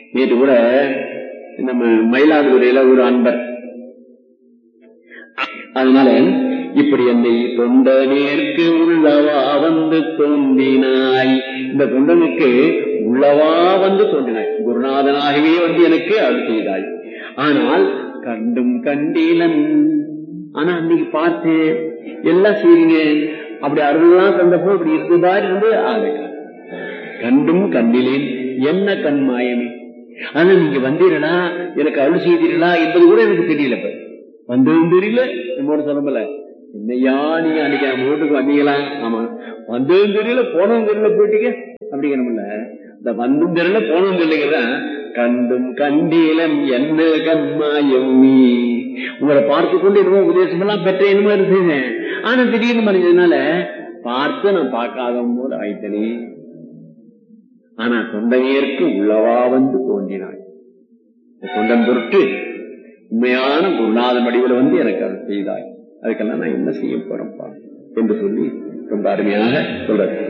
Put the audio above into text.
நேற்று கூட நம்ம மயிலாடுதுறையில ஒரு அன்பர் அதனால இப்படி என்னை தொண்ட நேர்க்கு உள்ளவா வந்து தோன்றினாய் இந்த தொண்டனுக்கு உள்ளவா வந்து தோன்றினாய் குருநாதனாகவே வந்து எனக்கு அருள் செய்தாய் ஆனால் கண்டும் கண்டீலன் ஆனா அன்னைக்கு பார்த்து எல்லாம் செய்றீங்க அப்படி அருள்லாம் தந்தப்போ இப்படி இருந்ததா இருந்து ஆகுங்க கண்டும் கண்டிலேன் என்ன கண் மாயமே ஆனா நீங்க வந்தீர்களா எனக்கு அருள் செய்தீர்களா என்பது கூட எனக்கு தெரியல இப்ப வந்ததும் தெரியல நம்மோட சொல்லல என்னையா நீங்க அன்னைக்கு நம்ம வீட்டுக்கு வந்தீங்களா ஆமா வந்ததும் தெரியல போனதும் தெரியல போயிட்டீங்க அப்படிங்கிறோம்ல இந்த வந்தும் தெரியல போனதும் தெரியல கண்டும் கண்டீலம் என்ன கண்மாயம் நீ உங்களை பார்த்து கொண்டு என்னமோ உபதேசம் எல்லாம் பெற்ற என்னமோ இருந்தேன் ஆனா திடீர்னு மறைஞ்சதுனால பார்த்து நான் பார்க்காத போது ஆயிட்டனே ஆனா தொண்டனையருக்கு உள்ளவா வந்து தோன்றினாய் தொண்டன் பொருட்டு உண்மையான குருநாதன் வடிவில் வந்து எனக்கு அதை செய்தாய் அதுக்கெல்லாம் நான் என்ன செய்ய போறேன்ப்பா என்று சொல்லி ரொம்ப அருமையாக சொல்றது